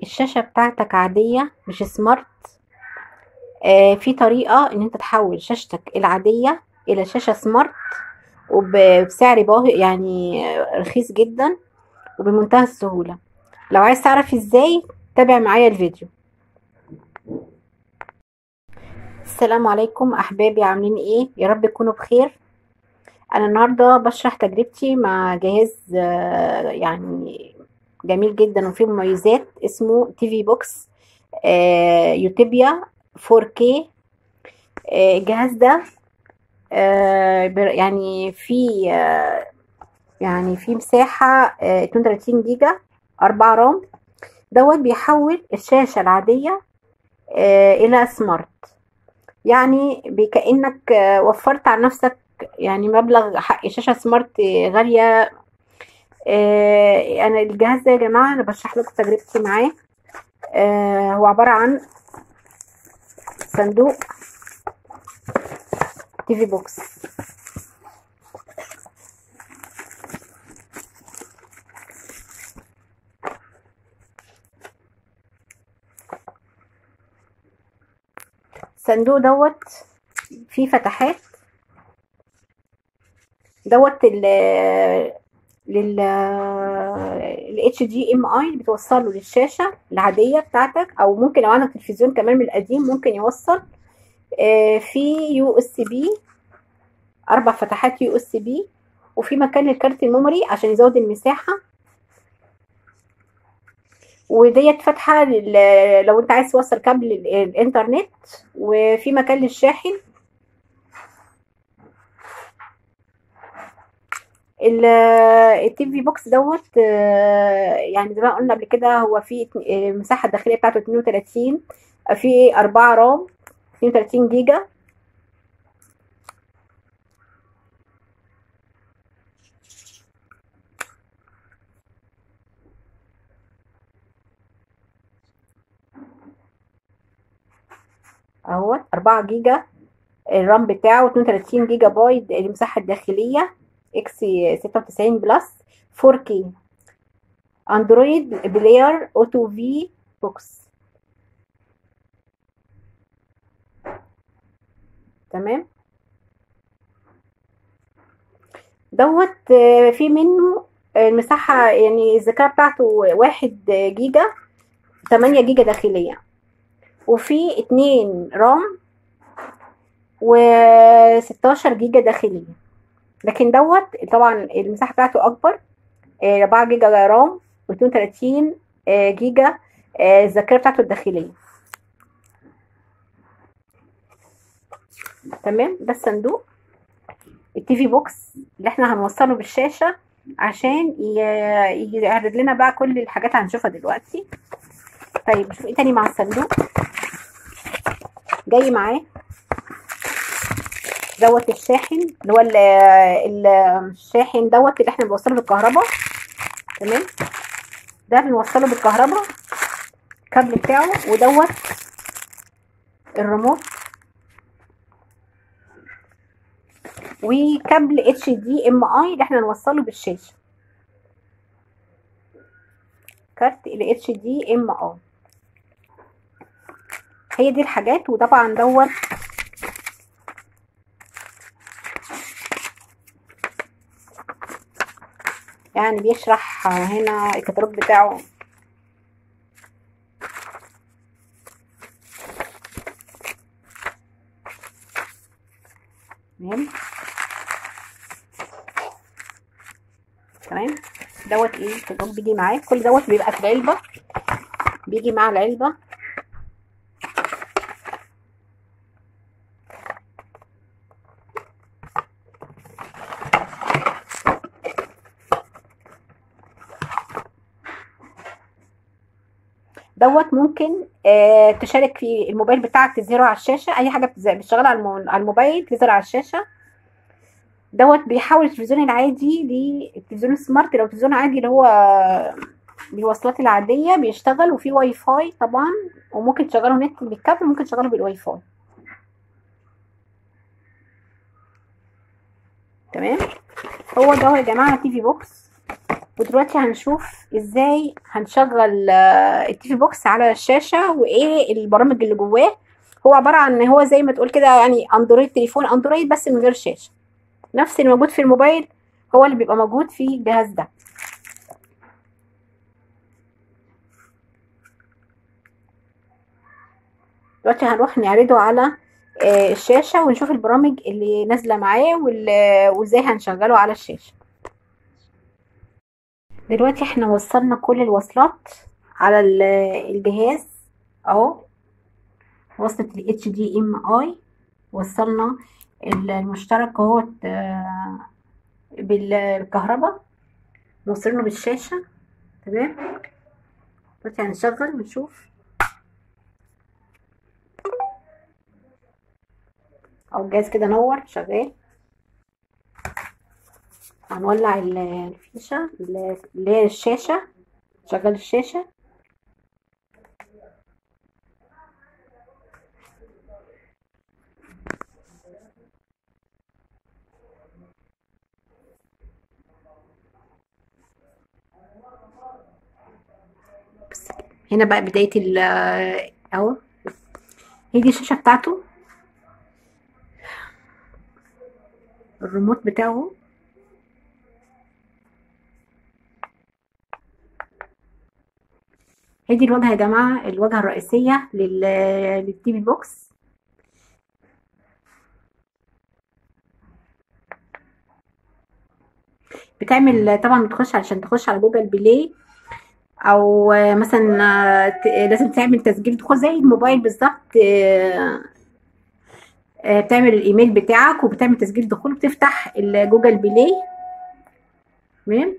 الشاشة بتاعتك عادية مش سمارت آه في طريقة ان انت تحول شاشتك العادية الى شاشة سمارت وبسعر باهظ يعني رخيص جدا وبمنتهى السهولة لو عايز تعرف ازاي تابع معايا الفيديو السلام عليكم احبابي عاملين ايه يا رب تكونوا بخير انا النهارده بشرح تجربتي مع جهاز آه، يعني جميل جدا وفيه مميزات اسمه تي في بوكس آه، يوتيبيا 4K آه، الجهاز ده آه، بر- يعني في آه، يعني في مساحة آه، 32 جيجا 4 رام دوت بيحول الشاشة العادية آه، إلى سمارت يعني بكأنك آه، وفرت على نفسك يعني مبلغ حق شاشة سمارت آه، غالية آه، أنا الجهاز ده يا جماعة أنا بشرح لكم تجربتي معاه آه، هو عبارة عن صندوق تي في بوكس الصندوق دوت فيه فتحات دوت ال لل ال HDMI اللي بتوصله للشاشة العادية بتاعتك أو ممكن لو عندك تلفزيون كمان من القديم ممكن يوصل آه، في يو اس بي أربع فتحات يو اس بي وفي مكان للكارت الميموري عشان يزود المساحة وديت فاتحة لل- لو انت عايز توصل كابل ال- الانترنت وفي مكان للشاحن ال- التي في بوكس دوت آه، يعني زي ما قلنا قبل كده هو في اتن- آه، المساحة الداخلية بتاعته 32 في 4 رام 32 جيجا اهوت 4 جيجا الرام بتاعه 32 جيجا بايت المساحة الداخلية اكس 96 بلس 4K اندرويد بلاير اوتو في بوكس تمام دوت آه، في منه آه، المساحة يعني الذاكرة بتاعته واحد جيجا 8 جيجا داخلية وفي اتنين رام و 16 جيجا داخلية لكن دوت طبعا المساحة بتاعته أكبر آه، 4 جيجا رام و 32 آه، جيجا آه، الذاكرة بتاعته الداخلية تمام ده الصندوق التي في بوكس اللي احنا هنوصله بالشاشة عشان ي- يعرض لنا بقى كل الحاجات هنشوفها دلوقتي طيب نشوف ايه تاني مع الصندوق جاي معاه دوت الشاحن اللي هو ال- ال- الشاحن دوت اللي احنا بنوصله بالكهرباء تمام ده بنوصله بالكهرباء الكابل بتاعه ودوت الريموت وكابل اتش دي ام اي اللي احنا نوصله بالشاشه كارت ال اتش دي ام اي هي دي الحاجات وطبعا دوت يعني بيشرح هنا الكتالوج بتاعه تمام تمام دوت ايه الكتالوج بيجي معاه كل دوت بيبقى في العلبة بيجي مع العلبة دوت ممكن آه تشارك في الموبايل بتاعك تظهره على الشاشة أي حاجة بتز- بتشتغل على المو- على الموبايل تظهر على الشاشة دوت بيحول التلفزيون العادي للتلفزيون السمارت لو تلفزيون عادي اللي هو بالوصلات العادية بيشتغل وفيه واي فاي طبعا وممكن تشغله نت بالكابل وممكن تشغله بالواي فاي تمام هو ده يا جماعة تي في بوكس ودلوقتي هنشوف ازاي هنشغل آه، التيفي بوكس على الشاشة وايه البرامج اللي جواه هو عبارة عن ان هو زي ما تقول كده يعني اندرويد تليفون اندرويد بس من غير شاشة نفس اللي موجود في الموبايل هو اللي بيبقى موجود في الجهاز ده دلوقتي هنروح نعرضه على آه، الشاشة ونشوف البرامج اللي نازلة معاه وال- وازاي هنشغله على الشاشة دلوقتي احنا وصلنا كل الوصلات على ال- الجهاز اهو وصلة ال HDMI وصلنا المشترك اهو آه، بالكهرباء موصلينه بالشاشة تمام دلوقتي هنشغل ونشوف او الجهاز كده نور شغال هنولع ال- الفيشة اللي هي الشاشة شغل الشاشة بس كده. هنا بقى بداية ال اهو هي دي الشاشة بتاعته الريموت بتاعه هي دي الواجهة يا جماعة الواجهة الرئيسية لل للتي في بوكس بتعمل طبعا بتخش عشان تخش على جوجل بلاي او مثلا ت- لازم تعمل تسجيل دخول زي الموبايل بالظبط آه، آه، بتعمل الايميل بتاعك وبتعمل تسجيل دخول بتفتح الجوجل بلاي تمام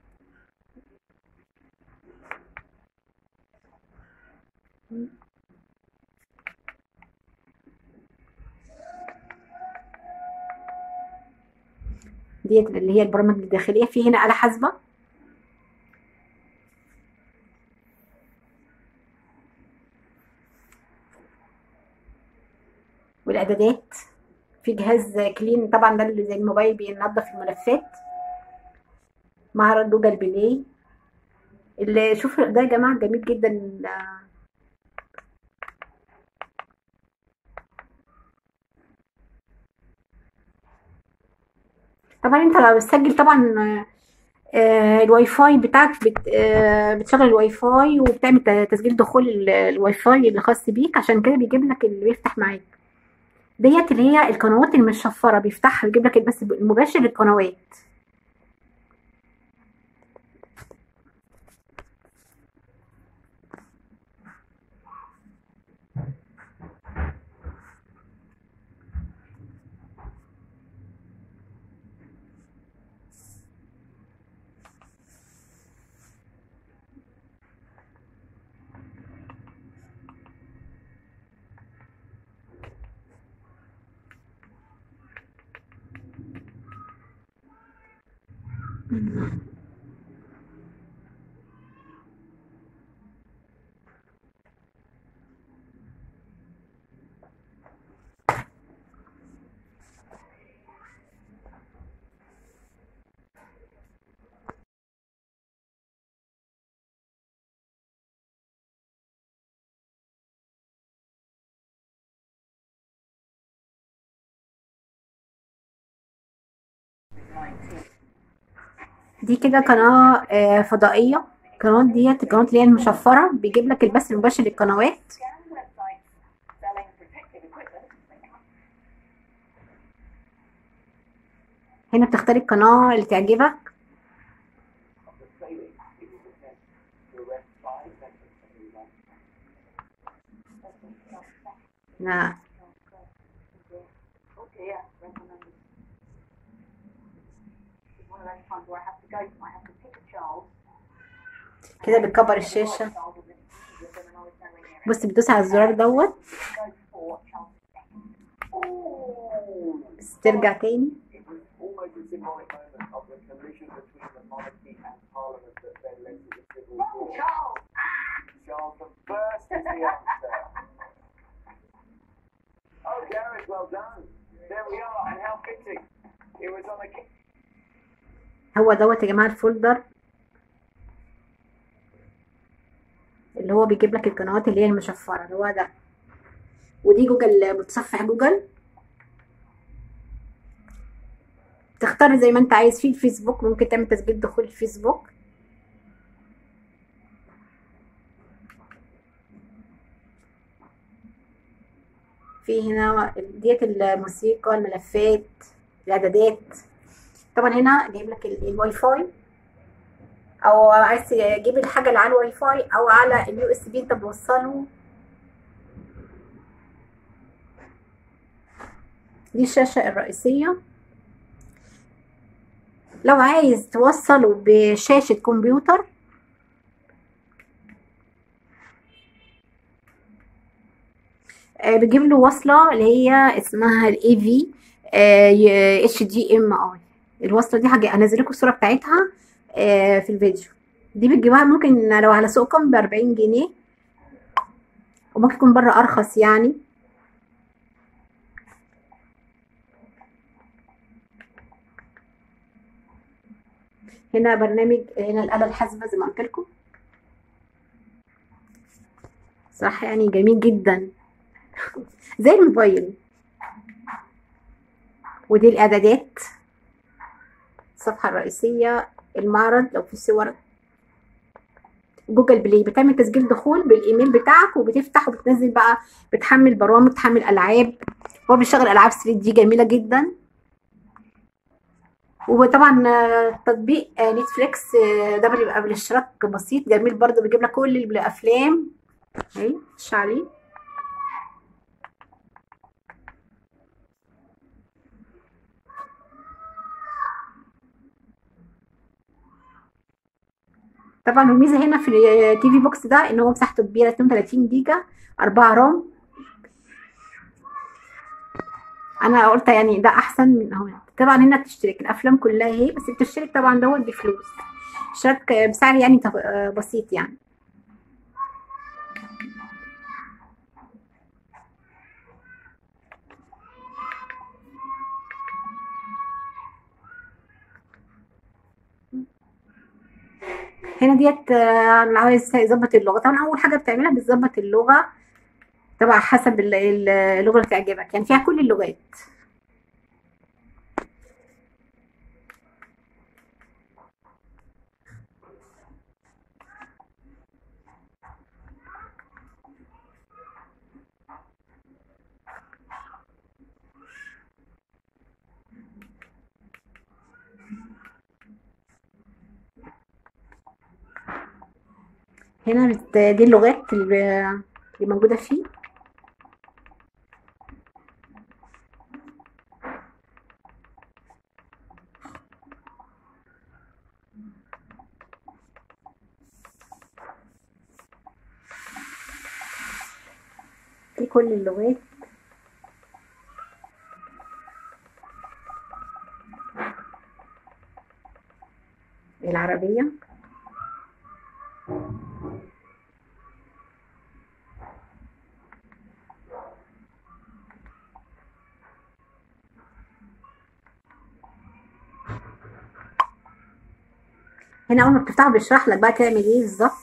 ديت اللي هي البرامج الداخليه في هنا آلة حاسبة والاعدادات في جهاز كلين طبعا ده اللي زي الموبايل بينظف الملفات مع جوجل بلاي اللي شوف ده يا جماعه جميل جدا ال- طبعا انت لو بتسجل طبعا آه، الواي فاي بتاعك بت آه، بتشغل الواي فاي وبتعمل ت- تسجيل دخول ال- الواي فاي اللي خاص بيك عشان كده بيجيب لك اللي بيفتح معاك ديت اللي هي القنوات المشفره بيفتحها بيجيب لك بس المباشر للقنوات دي كده قناه آه، فضائيه القنوات ديت القنوات اللي هي المشفره بيجيب لك البث المباشر للقنوات Scan websites selling protective equipment. هنا بتختار القناه اللي تعجبك نعم Oh dear, recommended. It's one of those times where I have to go, I have to pick a child. كده بتكبر الشاشه Child with an issue with them and I was nowhere near it. بص بتدوس على الزرار دوت Go for child second. Ooh. بس ترجع تاني It was almost a symbolic moment of the collision between the monarchy and parliament that then led to the civil war. Child! Charles the First is the answer. Oh, Gareth, well done. There we are, and how fitting. It was on a هو دوت يا جماعه الفولدر اللي هو بيجيب لك القنوات اللي هي المشفرة اللي هو ده ودي جوجل متصفح جوجل تختار زي ما انت عايز في الفيسبوك ممكن تعمل تسجيل دخول الفيسبوك في هنا ديت الموسيقى الملفات الاعدادات طبعا هنا جايب لك ال- الواي فاي او عايز تجيب الحاجه اللي على الواي فاي او على اليو اس بي انت بوصله دي الشاشه الرئيسيه لو عايز توصله بشاشه كمبيوتر آه، بتجيب له وصله اللي هي اسمها الاي في اتش دي ام اي الوصله دي حاجه انزل لكم الصوره بتاعتها آه، في الفيديو دي بتجيبها ممكن لو على سوقكم ب 40 جنيه وممكن يكون بره ارخص يعني هنا برنامج هنا الآلة الحاسبة زي ما قلت لكم صح يعني جميل جدا زي الموبايل ودي الإعدادات الصفحة الرئيسية المعرض لو في صور جوجل بلاي بتعمل تسجيل دخول بالايميل بتاعك وبتفتح وبتنزل بقى بتحمل برامج تحمل العاب هو بيشغل العاب 3 دي جميله جدا وطبعا آه، تطبيق آه، نتفليكس آه، ده بيبقى بالاشتراك بسيط جميل برضه بيجيب لك كل الافلام اهي خش عليه طبعا الميزه هنا في التي في بوكس ده ان هو مساحته كبيره 32 جيجا 4 رام انا قلت يعني ده احسن من اهو طبعا هنا بتشترك الافلام كلها اهي بس بتشترك طبعا دوت بفلوس اشتراك بسعر يعني تف- آه، بسيط يعني هنا ديت آه، اللي عايز يظبط اللغه طبعا اول حاجه بتعملها بتظبط اللغه طبعا حسب ال- ال- اللغه اللي تعجبك يعني فيها كل اللغات هنا بت- دي اللغات اللي اللي موجوده فيه في كل اللغات العربية هنا أول ما بتفتحه بيشرح لك بقى تعمل ايه بالظبط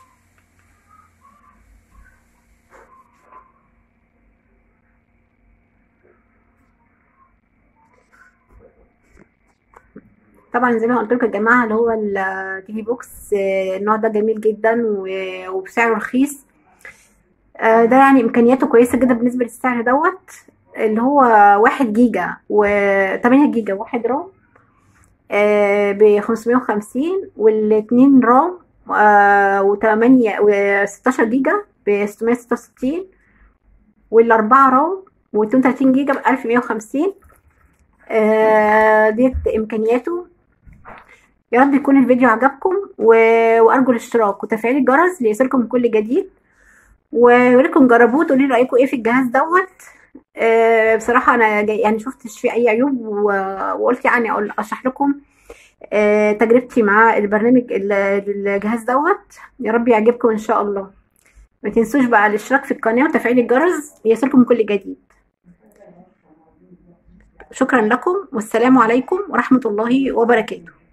طبعا زي ما قلت لكم يا جماعه اللي هو التي في بوكس آه، النوع ده جميل جدا و- وبسعره رخيص آه، ده يعني امكانياته كويسه جدا بالنسبه للسعر دوت اللي هو واحد جيجا و8 جيجا واحد رام ب 550 والاتنين رام و8 و16 جيجا ب 666 والاربعه رام و32 جيجا ب 1150 آه، ديت امكانياته يا رب يكون الفيديو عجبكم و- وارجو الاشتراك وتفعيل الجرس ليصلكم كل جديد وياريتكم جربوه تقولي رايكم ايه في الجهاز دوت آه، بصراحه انا جاي يعني شفتش فيه اي عيوب و- وقلت يعني اقول اشرح لكم آه، تجربتي مع البرنامج ال- الجهاز دوت يا رب يعجبكم ان شاء الله ما تنسوش بقى الاشتراك في القناه وتفعيل الجرس ليصلكم كل جديد شكرا لكم والسلام عليكم ورحمه الله وبركاته